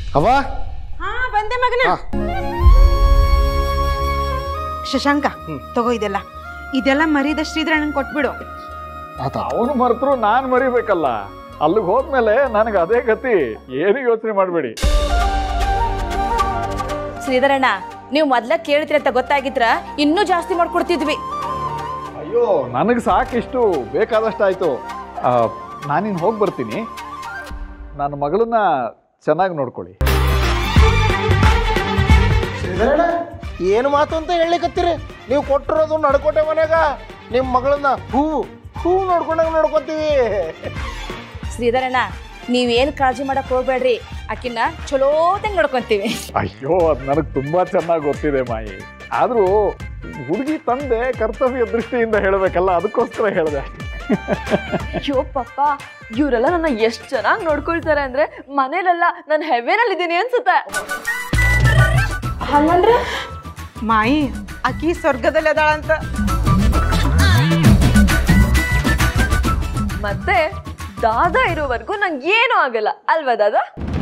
ಅವ್ವ ಹಾ ಬಂದೆ ಮಗನ ಶಶಾಂಕ ತಗೋ ಇದೆಲ್ಲ ಇದೆಲ್ಲ ಮರಿದ ಶ್ರೀಧರಣ್ಣನ್ ಕೊಟ್ಬಿಡು ಆತ ಅವನು ಮರೆತರು ನಾನು ಮರಿಬೇಕಲ್ಲ ಅಲ್ಲಿಗೆ ಹೋದ್ಮೇಲೆ ನನಗೆ ಅದೇ ಗತಿ ಏನು ಯೋಚನೆ ಮಾಡಬೇಡಿ ಶ್ರೀಧರಣ್ಣ ನೀವು ಮೊದ್ಲ ಕೇಳ್ತೀರಿ ಅಂತ ಗೊತ್ತಾಗಿದ್ರ ಇನ್ನೂ ಜಾಸ್ತಿ ಮಾಡ್ಕೊಡ್ತಿದ್ವಿ ಅಯ್ಯೋ ನನಗೆ ಸಾಕಿಷ್ಟು ಬೇಕಾದಷ್ಟು ಆಯಿತು ನಾನಿನ್ನು ಹೋಗಿ ಬರ್ತೀನಿ ನನ್ನ ಮಗಳನ್ನ ಚೆನ್ನಾಗಿ ನೋಡ್ಕೊಳ್ಳಿ ಶ್ರೀಧರಣ್ಣ ಏನು ಮಾತು ಅಂತ ಹೇಳಿಕತ್ತೀರಿ ನೀವು ಕೊಟ್ಟಿರೋದು ನಡ್ಕೊಟ್ಟೆ ಮನ್ಯಾಗ ನಿಮ್ಮ ಮಗಳನ್ನ ಹೂವು ಹೂವು ನೋಡ್ಕೊಂಡಾಗ ನೋಡ್ಕೊತೀವಿ ಶ್ರೀಧರಣ್ಣ ನೀವೇನು ಕಾಳಜಿ ಮಾಡಕ್ ಹೋಗ್ಬೇಡ್ರಿ ಆಕಿನ್ನ ಚಲೋತಂಗ್ ನೋಡ್ಕೊಂತೀವಿ ಅಯ್ಯೋ ಅದು ನನಗೆ ತುಂಬ ಚೆನ್ನಾಗಿ ಗೊತ್ತಿದೆ ಮಾಯಿ ಆದರೂ ಹುಡುಗಿ ತಂದೆ ಕರ್ತವ್ಯ ದೃಷ್ಟಿಯಿಂದ ಹೇಳಬೇಕಲ್ಲ ಅದಕ್ಕೋಸ್ಕರ ಹೇಳಿದೆ ಅಯ್ಯೋ ಪಪ್ಪ ಇವರೆಲ್ಲ ನನ್ನ ಎಷ್ಟು ಚೆನ್ನಾಗಿ ನೋಡ್ಕೊಳ್ತಾರೆ ಅಂದ್ರೆ ಮನೇಲೆಲ್ಲ ನಾನು ಹೆವೆನಲ್ಲಿ ಇದ್ದೀನಿ ಅನ್ಸುತ್ತೆ ಹಂಗಂದ್ರೆ ಮಾಯಿ ಅಕ್ಕಿ ಸ್ವರ್ಗದಲ್ಲಿ ಅದಾಳಂತ ಮತ್ತೆ ದಾದಾ ಇರೋವರೆಗೂ ನಂಗೆ ಏನೂ ಆಗಲ್ಲ ಅಲ್ವಾ ದಾದಾ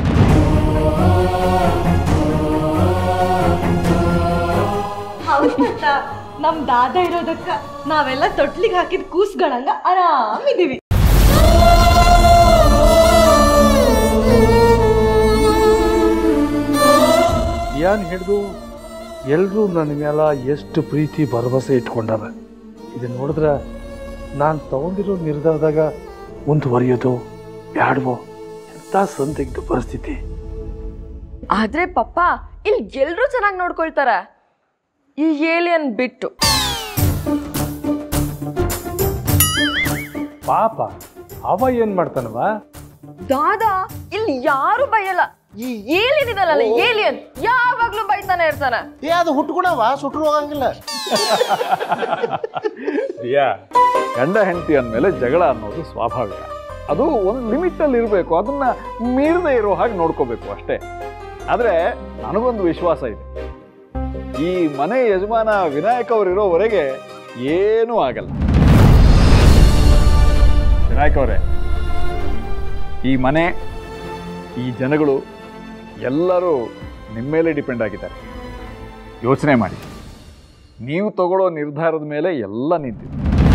ನಮ್ ದಾದ ಇರೋದಕ್ಕ ನಾವೆಲ್ಲ ತೊಟ್ಲಿಗೆ ಹಾಕಿದ ಕೂಸ್ಗಳಂಗ ಆರಾಮಿದೀವಿ ಏನ್ ಹಿಡಿದು ಎಲ್ಲರೂ ನನ್ನ ಮೇಲ ಎಷ್ಟು ಪ್ರೀತಿ ಭರವಸೆ ಇಟ್ಕೊಂಡಾರ ಇದನ್ನ ನೋಡಿದ್ರೆ ನಾನು ತಗೊಂಡಿರೋ ನಿರ್ಧಾರದಾಗ ಮುಂದುವರಿಯೋದು ಬ್ಯಾಡ್ವೋ ಎಂಥ ಸಂದಿಗ್ಧ ಪರಿಸ್ಥಿತಿ ಆದ್ರೆ ಪಪ್ಪ ಇಲ್ಲಿ ಎಲ್ರೂ ಚೆನ್ನಾಗಿ ನೋಡ್ಕೊಳ್ತಾರ ಈ ಏಲಿಯನ್ ಬಿಟ್ಟು ಪಾಪ ಅವ ಏನ್ ಮಾಡ್ತಾನವ ದಾದಾ ಇಲ್ಲಿ ಯಾರು ಬೈಯಲ್ಲ ಈ ಏಲಿಯನ್ ಇದಲ್ಲ ಏಲಿಯನ್ ಯಾವಾಗ್ಲೂ ಬೈತಾನೆ ಇರ್ತಾನ ಏ ಅದು ಹುಟ್ಕೊಡವ ಸುಟ್ರು ಹೋಗಂಗಿಲ್ಲ ದಿಯಾ ಗಂಡ ಹೆಂಡತಿ ಅಂದಮೇಲೆ ಜಗಳ ಅನ್ನೋದು ಸ್ವಾಭಾವಿಕ ಅದು ಒಂದು ಲಿಮಿಟಲ್ಲಿ ಇರಬೇಕು ಅದನ್ನ ಮೀರದೆ ಇರೋ ಹಾಗೆ ನೋಡ್ಕೋಬೇಕು ಅಷ್ಟೇ ಆದರೆ ನನಗೊಂದು ವಿಶ್ವಾಸ ಇದೆ ಈ ಮನೆ ಯಜಮಾನ ವಿನಾಯಕ್ ಅವರು ಇರೋವರೆಗೆ ಏನೂ ಆಗಲ್ಲ ವಿನಾಯಕ್ ಅವರೇ ಈ ಮನೆ ಈ ಜನಗಳು ಎಲ್ಲರೂ ನಿಮ್ಮ ಮೇಲೆ ಡಿಪೆಂಡ್ ಆಗಿದ್ದಾರೆ ಯೋಚನೆ ಮಾಡಿ ನೀವು ತಗೊಳ್ಳೋ ನಿರ್ಧಾರದ ಮೇಲೆ ಎಲ್ಲ ನಿಂತಿದೆ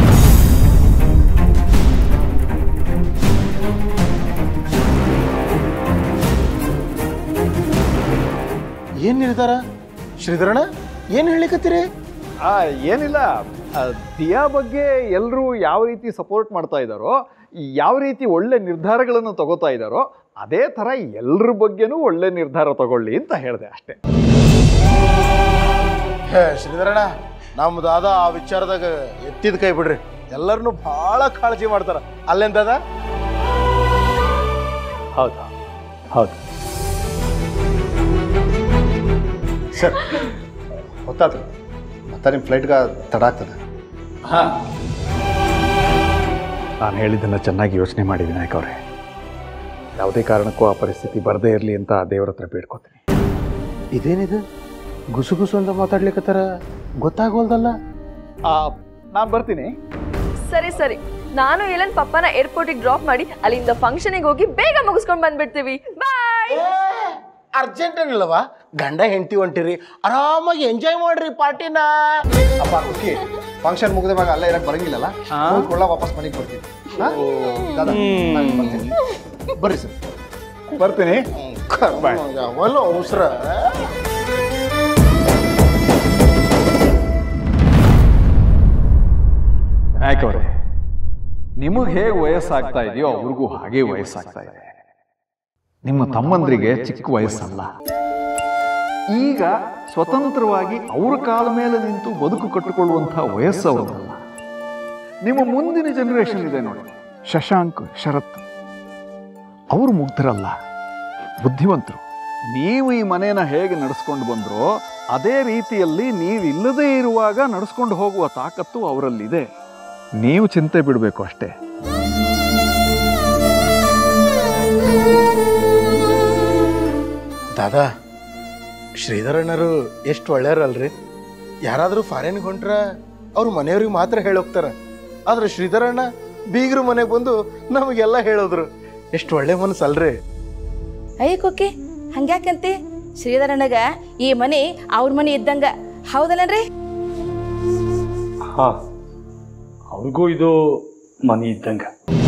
ಏನ್ ನಿರ್ಧಾರ ಶ್ರೀಧರಣ್ಣ ಏನ್ ಹೇಳಿಕತ್ತೀರಿ ಆ, ಏನಿಲ್ಲ ಆ, ದಿಯಾ ಬಗ್ಗೆ ಎಲ್ಲರೂ ಯಾವ ರೀತಿ ಸಪೋರ್ಟ್ ಮಾಡ್ತಾ ಇದ್ದಾರೋ ಯಾವ ರೀತಿ ಒಳ್ಳೆ ನಿರ್ಧಾರಗಳನ್ನು ತಗೋತಾ ಇದ್ದಾರೋ ಅದೇ ಥರ ಎಲ್ಲರ ಬಗ್ಗೆನೂ ಒಳ್ಳೆ ನಿರ್ಧಾರ ತಗೊಳ್ಳಿ ಅಂತ ಹೇಳಿದೆ ಅಷ್ಟೇ ಹೇ ಶ್ರೀಧರಣ್ಣ ನಮ್ಮ ದಾದ ಆ ವಿಚಾರದಾಗ ಎತ್ತಿದ ಕೈ ಬಿಡ್ರಿ ಎಲ್ಲರನ್ನು ಭಾಳ ಕಾಳಜಿ ಮಾಡ್ತಾರ ಅಲ್ಲೇನ್ ದಾದ ಹೌದಾ ಹೌದು ಸರ್ ಗೊತ್ತಾತು ಮತ್ತೆ ನಿಮ್ಮ ಫ್ಲೈಟ್ಗೆ ತಡ ಆಗ್ತದೆ ನಾನು ಹೇಳಿದ್ದನ್ನು ಚೆನ್ನಾಗಿ ಯೋಚನೆ ಮಾಡಿ ವಿನಾಯಕ್ ಅವರೇ ಯಾವುದೇ ಕಾರಣಕ್ಕೂ ಆ ಪರಿಸ್ಥಿತಿ ಬರದೇ ಇರಲಿ ಅಂತ ದೇವರ ಹತ್ರ ಬೇಡ್ಕೋತೀನಿ ಇದೇನಿದು ಗುಸು ಗುಸು ಅಂತ ಮಾತಾಡ್ಲಿಕತ್ತಾರ ಗೊತ್ತಾಗೋಲ್ದಲ್ಲ ನಾನು ಬರ್ತೀನಿ ಸರಿ ಸರಿ ನಾನು ಏಲನ್ ಪಪ್ಪನ ಏರ್ಪೋರ್ಟಿಗೆ ಡ್ರಾಪ್ ಮಾಡಿ ಅಲ್ಲಿಂದ ಫಂಕ್ಷನಿಗೆ ಹೋಗಿ ಬೇಗ ಮುಗಿಸ್ಕೊಂಡು ಬಂದ್ಬಿಡ್ತೀವಿ ಬಾಯ್ ಅರ್ಜೆಂಟ್ ಏನಿಲ್ಲವಾ ಗಂಡ ಹೆಂಡತಿ ಹೊಂಟಿರಿ ಆರಾಮಾಗಿ ಎಂಜಾಯ್ ಮಾಡ್ರಿ ಪಾರ್ಟಿನ ಅಪ್ಪ ಕುಕ್ಕಿ ಫಂಕ್ಷನ್ ಮುಗಿದ ಮ್ಯಾಗ ಅಲ್ಲೇ ಇರಕ್ಕೆ ಬರಂಗಿಲ್ಲಲ್ಲ ಕೊಳ್ಳ ವಾಪಸ್ ಮನೆಗೆ ಬರ್ತೀವಿ ಹಾ? ದಾದಾ, ನಾನ್ ಬರ್ತೀನಿ. ಬರ್ರಿ ಸರ್ ಬರ್ತೀನಿ ಅವಲ್ಲ ಅವಸರ ವಿನಾಯಕ್ ಅವರೇ ನಿಮಗೆ ಹೇಗೆ ವಯಸ್ಸಾಗ್ತಾ ಇದೆಯೋ ಅವ್ರಿಗೂ ಹಾಗೆ ವಯಸ್ಸಾಗ್ತಾ ಇದೆ ನಿಮ್ಮ ತಮ್ಮಂದ್ರಿಗೆ ಚಿಕ್ಕ ವಯಸ್ಸಲ್ಲ ಈಗ ಸ್ವತಂತ್ರವಾಗಿ ಅವ್ರ ಕಾಲ ಮೇಲೆ ನಿಂತು ಬದುಕು ಕಟ್ಟಿಕೊಳ್ಳುವಂತಹ ವಯಸ್ಸು ಅವ್ರದ್ದಲ್ಲ ನಿಮ್ಮ ಮುಂದಿನ ಜನರೇಷನ್ ಇದೆ ನೋಡಿ ಶಶಾಂಕ್ ಶರತ್ ಅವರು ಮುಗ್ಧರಲ್ಲ ಬುದ್ಧಿವಂತರು ನೀವು ಈ ಮನೇನ ಹೇಗೆ ನಡೆಸ್ಕೊಂಡು ಬಂದ್ರೋ ಅದೇ ರೀತಿಯಲ್ಲಿ ನೀವಿಲ್ಲದೇ ಇರುವಾಗ ನಡೆಸ್ಕೊಂಡು ಹೋಗುವ ತಾಕತ್ತು ಅವರಲ್ಲಿದೆ ನೀವು ಚಿಂತೆ ಬಿಡಬೇಕು ಅಷ್ಟೇ ದಾದಾ ಶ್ರೀಧರಣ್ಣರು ಎಷ್ಟು ಒಳ್ಳೆಯರಲ್ರಿ ಯಾರಾದರೂ ಫಾರಿನ್ಗೆ ಹೊಂಟ್ರ ಅವ್ರ ಮನೆಯವ್ರಿಗೆ ಮಾತ್ರ ಹೇಳೋಗ್ತಾರ ಆದ್ರೆ ಶ್ರೀಧರಣ್ಣ ಬೀಗರು ಮನೆಗೆ ಬಂದು ನಮಗೆಲ್ಲ ಹೇಳೋದ್ರು ಎಷ್ಟು ಒಳ್ಳೆ ಮನಸ್ಸಲ್ರಿ ಅಯ್ಯ ಕೊಕ್ಕೆ ಹಂಗ್ಯಾಕಂತಿ ಶ್ರೀಧರಣ್ಣಗ ಈ ಮನೆ ಅವ್ರ ಮನೆ ಇದ್ದಂಗ ಹೌದಲ್ಲನ್ರಿ ಹಾಂ ಅವ್ರಿಗೂ ಇದು ಮನೆ ಇದ್ದಂಗೆ